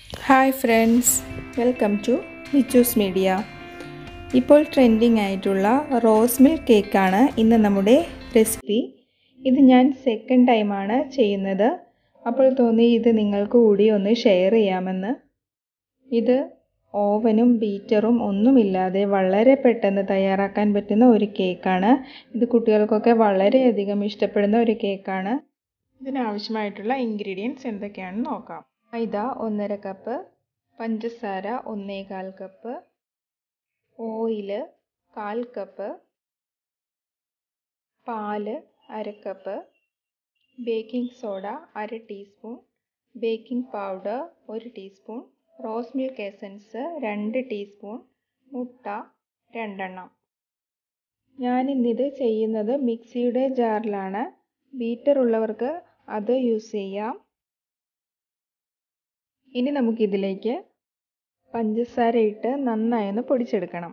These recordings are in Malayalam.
hi friends welcome to Michus media ഇപ്പോൾ ട്രെൻഡിങ് ആയിട്ടുള്ള റോസ് മിൽക്ക് കേക്കാണ് ഇന്ന് നമ്മുടെ റെസിപ്പി ഇത് ഞാൻ സെക്കൻഡ് ടൈമാണ് ചെയ്യുന്നത് അപ്പോൾ തോന്നി ഇത് നിങ്ങൾക്ക് കൂടി ഒന്ന് ഷെയർ ചെയ്യാമെന്ന് ഇത് ഓവനും ബീറ്ററും ഒന്നുമില്ലാതെ വളരെ പെട്ടെന്ന് തയ്യാറാക്കാൻ പറ്റുന്ന ഒരു കേക്കാണ് ഇത് കുട്ടികൾക്കൊക്കെ വളരെയധികം ഇഷ്ടപ്പെടുന്ന ഒരു കേക്കാണ് ഇതിനാവശ്യമായിട്ടുള്ള ഇൻഗ്രീഡിയൻസ് എന്തൊക്കെയാണെന്ന് നോക്കാം മൈദ ഒന്നര കപ്പ് പഞ്ചസാര ഒന്നേകാൽ കപ്പ് ഓയില് കാൽ കപ്പ് പാല് അര കപ്പ് ബേക്കിംഗ് സോഡ അര ടീസ്പൂൺ ബേക്കിംഗ് പൗഡർ ഒരു ടീസ്പൂൺ റോസ് മിൽക്ക് എസൻസ് രണ്ട് ടീസ്പൂൺ മുട്ട രണ്ടെണ്ണം ഞാനിന്നിത് ചെയ്യുന്നത് മിക്സിയുടെ ജാറിലാണ് ബീറ്റർ ഉള്ളവർക്ക് അത് യൂസ് ചെയ്യാം ഇനി നമുക്കിതിലേക്ക് പഞ്ചസാര ഇട്ട് നന്നായി ഒന്ന് പൊടിച്ചെടുക്കണം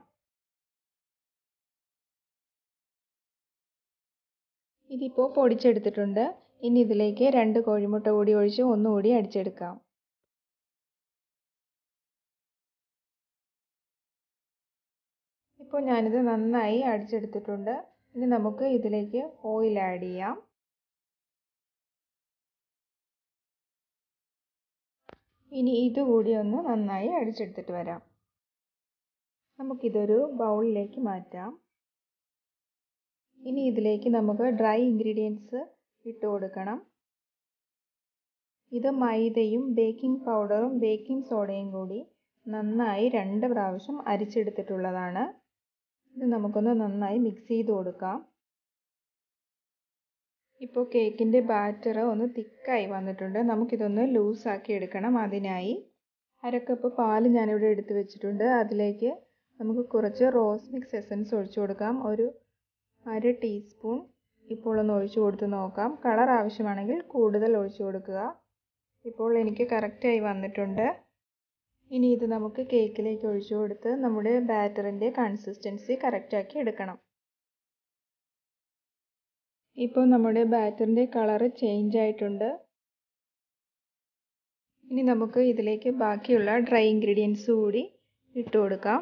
ഇതിപ്പോൾ പൊടിച്ചെടുത്തിട്ടുണ്ട് ഇനി ഇതിലേക്ക് രണ്ട് കോഴിമുട്ട കൂടി ഒഴിച്ച് ഒന്നുകൂടി അടിച്ചെടുക്കാം ഇപ്പോൾ ഞാനിത് നന്നായി അടിച്ചെടുത്തിട്ടുണ്ട് ഇനി നമുക്ക് ഇതിലേക്ക് ഓയിൽ ആഡ് ചെയ്യാം ഇനി ഇതുകൂടി ഒന്ന് നന്നായി അടിച്ചെടുത്തിട്ട് വരാം നമുക്കിതൊരു ബൗളിലേക്ക് മാറ്റാം ഇനി ഇതിലേക്ക് നമുക്ക് ഡ്രൈ ഇൻഗ്രീഡിയൻസ് ഇട്ട് കൊടുക്കണം ഇത് മൈദയും ബേക്കിംഗ് പൗഡറും ബേക്കിംഗ് സോഡയും കൂടി നന്നായി രണ്ട് പ്രാവശ്യം അരിച്ചെടുത്തിട്ടുള്ളതാണ് ഇത് നമുക്കൊന്ന് നന്നായി മിക്സ് ചെയ്ത് കൊടുക്കാം ഇപ്പോൾ കേക്കിൻ്റെ ബാറ്റർ ഒന്ന് തിക്കായി വന്നിട്ടുണ്ട് നമുക്കിതൊന്ന് ലൂസാക്കി എടുക്കണം അതിനായി അരക്കപ്പ് പാല് ഞാനിവിടെ എടുത്ത് വെച്ചിട്ടുണ്ട് അതിലേക്ക് നമുക്ക് കുറച്ച് റോസ് മിക്സ് എസൻസ് ഒഴിച്ചു കൊടുക്കാം ഒരു അര ടീസ്പൂൺ ഇപ്പോൾ ഒന്ന് ഒഴിച്ചു കൊടുത്ത് നോക്കാം കളർ ആവശ്യമാണെങ്കിൽ കൂടുതൽ ഒഴിച്ചു കൊടുക്കുക ഇപ്പോൾ എനിക്ക് കറക്റ്റായി വന്നിട്ടുണ്ട് ഇനി ഇത് നമുക്ക് കേക്കിലേക്ക് ഒഴിച്ചു കൊടുത്ത് നമ്മുടെ ബാറ്ററിൻ്റെ കൺസിസ്റ്റൻസി കറക്റ്റാക്കി എടുക്കണം ഇപ്പോൾ നമ്മുടെ ബാറ്ററിൻ്റെ കളറ് ചേഞ്ച് ആയിട്ടുണ്ട് ഇനി നമുക്ക് ഇതിലേക്ക് ബാക്കിയുള്ള ഡ്രൈ ഇൻഗ്രീഡിയൻസ് കൂടി ഇട്ട് കൊടുക്കാം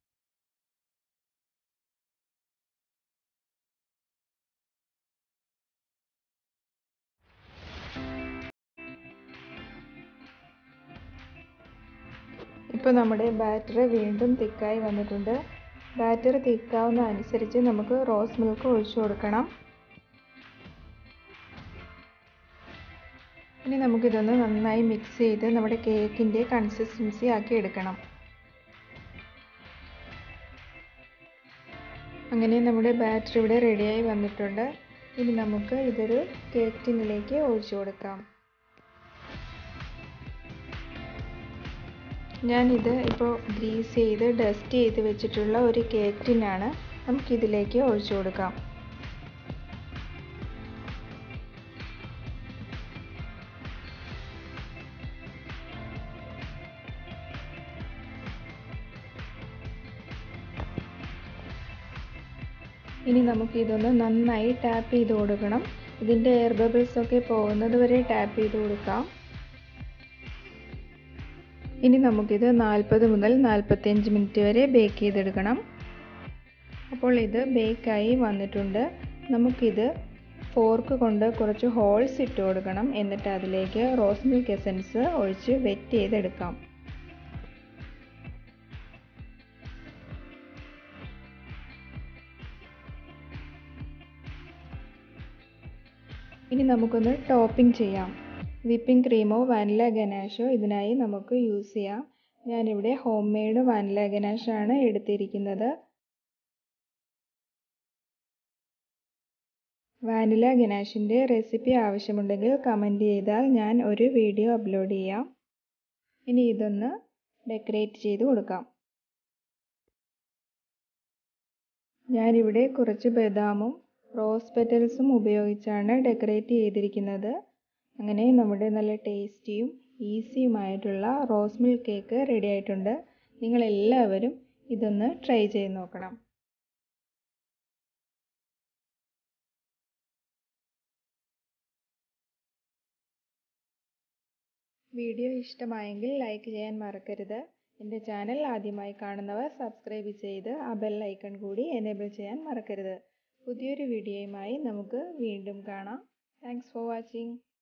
ഇപ്പോൾ നമ്മുടെ ബാറ്റർ വീണ്ടും തിക്കായി വന്നിട്ടുണ്ട് ബാറ്റർ തിക്കാവുന്ന അനുസരിച്ച് നമുക്ക് റോസ് മിൽക്ക് ഒഴിച്ചു കൊടുക്കണം ഇനി നമുക്കിതൊന്ന് നന്നായി മിക്സ് ചെയ്ത് നമ്മുടെ കേക്കിൻ്റെ കൺസിസ്റ്റൻസി ആക്കി എടുക്കണം അങ്ങനെ നമ്മുടെ ബാറ്റർ ഇവിടെ റെഡിയായി വന്നിട്ടുണ്ട് ഇനി നമുക്ക് ഇതൊരു കേക്ക് ടിന്നിലേക്ക് ഒഴിച്ചു കൊടുക്കാം ഞാനിത് ഇപ്പോൾ ഗ്രീസ് ചെയ്ത് ഡസ്റ്റ് ചെയ്ത് വെച്ചിട്ടുള്ള ഒരു കേക്ക് ടിന്നാണ് നമുക്കിതിലേക്ക് ഒഴിച്ചു കൊടുക്കാം ഇനി നമുക്ക് ഇതൊന്ന് നന്നായി ടാപ്പ് ചെയ്ത് കൊടുക്കണം ഇതിൻ്റെ എയർ ബബിൾസ് ഒക്കെ പോകുന്നത് വരെ ടാപ്പ് ചെയ്ത് കൊടുക്കാം ഇനി നമുക്കിത് നാൽപ്പത് മുതൽ നാൽപ്പത്തിയഞ്ച് മിനിറ്റ് വരെ ബേക്ക് ചെയ്തെടുക്കണം അപ്പോൾ ഇത് ബേക്കായി വന്നിട്ടുണ്ട് നമുക്കിത് ഫോർക്ക് കൊണ്ട് കുറച്ച് ഹോൾസ് ഇട്ട് കൊടുക്കണം എന്നിട്ട് അതിലേക്ക് റോസ് മിൽക്ക് എസൻസ് ഒഴിച്ച് വെറ്റ് ചെയ്തെടുക്കാം ഇനി നമുക്കൊന്ന് ടോപ്പിംഗ് ചെയ്യാം വിപ്പിംഗ് ക്രീമോ വാനില ഗനാഷോ ഇതിനായി നമുക്ക് യൂസ് ചെയ്യാം ഞാനിവിടെ ഹോം മെയ്ഡ് വാനില ഗനാഷാണ് എടുത്തിരിക്കുന്നത് വാനില ഗനാഷിൻ്റെ റെസിപ്പി ആവശ്യമുണ്ടെങ്കിൽ കമൻറ്റ് ചെയ്താൽ ഞാൻ ഒരു വീഡിയോ അപ്ലോഡ് ചെയ്യാം ഇനി ഇതൊന്ന് ഡെക്കറേറ്റ് ചെയ്ത് കൊടുക്കാം ഞാനിവിടെ കുറച്ച് ബദാമും റോസ് പെറ്റൽസും ഉപയോഗിച്ചാണ് ഡെക്കറേറ്റ് ചെയ്തിരിക്കുന്നത് അങ്ങനെ നമ്മുടെ നല്ല ടേസ്റ്റിയും ഈസിയുമായിട്ടുള്ള റോസ് മിൽക്ക് കേക്ക് റെഡി ആയിട്ടുണ്ട് നിങ്ങളെല്ലാവരും ഇതൊന്ന് ട്രൈ ചെയ്ത് നോക്കണം വീഡിയോ ഇഷ്ടമായെങ്കിൽ ലൈക്ക് ചെയ്യാൻ മറക്കരുത് എൻ്റെ ചാനൽ ആദ്യമായി കാണുന്നവർ സബ്സ്ക്രൈബ് ചെയ്ത് ആ ബെൽ ഐക്കൺ കൂടി എനേബിൾ ചെയ്യാൻ മറക്കരുത് പുതിയൊരു വീഡിയോയുമായി നമുക്ക് വീണ്ടും കാണാം താങ്ക്സ് ഫോർ വാച്ചിങ്